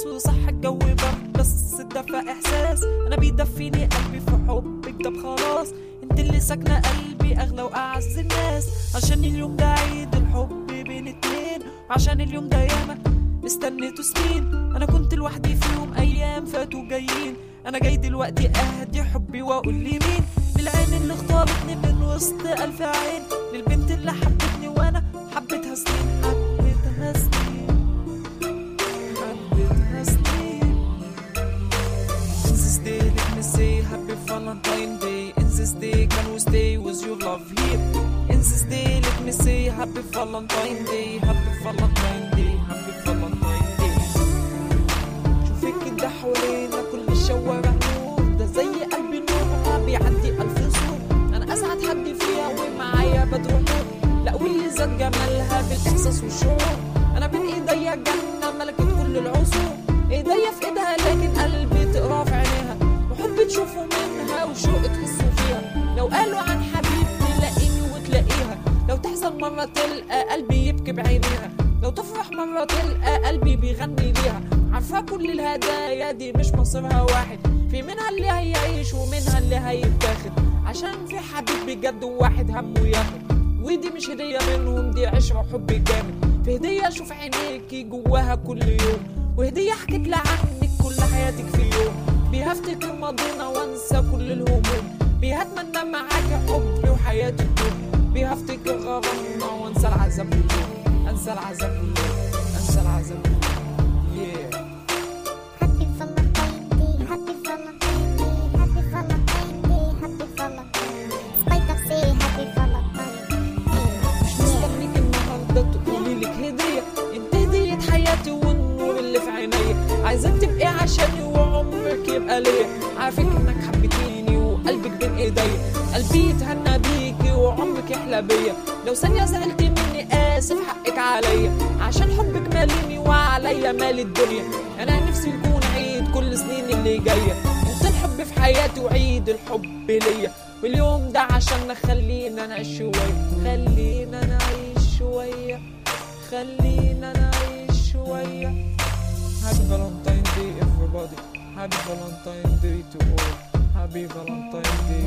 ناس وصح الجو برد بس الدفى احساس انا بيدفيني قلبي في حبك ده خلاص انت اللي ساكنه قلبي اغلى واعز الناس عشان اليوم ده عيد الحب بين اتنين وعشان اليوم ده ياما استنيته سنين انا كنت لوحدي فيهم ايام فاتوا جايين انا جاي دلوقتي اهدي حبي واقول لي مين للعين اللي اختارتني من وسط الف عين للبنت اللي حبتني وانا حبيتها سنين حبيتها سنين حبيتها سنين In this day let me say happy Valentine Day In this day can we stay with your love here In this day let me say happy Valentine Day Happy Valentine Day Happy Valentine Day شوفي كده حوالينا كل الشوارع نور ده زي قلبي نور بيعدي ألف سور أنا أسعد حد فيها ومعايا بدر نور لا واللي زاد جمالها بالإحساس والشعور أنا بين إيديا جنة ملكت كل العصور إيديا في إيدها لكن قلبي تقرا في عينيها وحب تشوفه منها وشوق تحسه فيها لو قالوا عن حبيب تلاقيني وتلاقيها لو تحزن مرة تلقى قلبي يبكي بعينيها لو تفرح مرة تلقى قلبي بيغني ليها عارفة كل الهدايا دي مش مصيرها واحد في منها اللي هيعيش ومنها اللي هيتاخد عشان في حبيب بجد واحد همه ياخد ودي مش هدية منهم دي عشرة وحب جامد في هدية اشوف عينيكي جواها كل يوم وهدية حكيت لها عنك كل حياتك في يوم بيها افتكر ماضينا وانسى كل الهموم بيها اتمنى معاكي حبي وحياتي تدوم بيها افتكر غرامنا وانسى العذاب واليوم انسى العذاب واليوم انسى العذاب واليوم yeah. Happy Valentine Day, Happy Valentine Day, Happy Valentine Day, Happy Valentine. Spike up say Happy Valentine Day. مش مستنيك النهارده تقولي لك هديه انت هديه حياتي والنور اللي في عينيا عايزاك تبقي عشاني وعمرك يبقى ليا عارفك انك حبيتيني وقلبك بين ايديا قلبي يتهنى بيكي وعمرك يحلى بيا لو ثانيه زعلتي مني اسف حقك عليا عشان حبك ماليني وعليا مال الدنيا انا نفسي يكون عيد كل سنين اللي جايه انت الحب في حياتي وعيد الحب ليا واليوم ده عشان خلينا نعيش شويه خلينا نعيش شويه خلينا نعيش شويه Happy Valentine Day everybody Happy Valentine Day to all Happy Valentine Day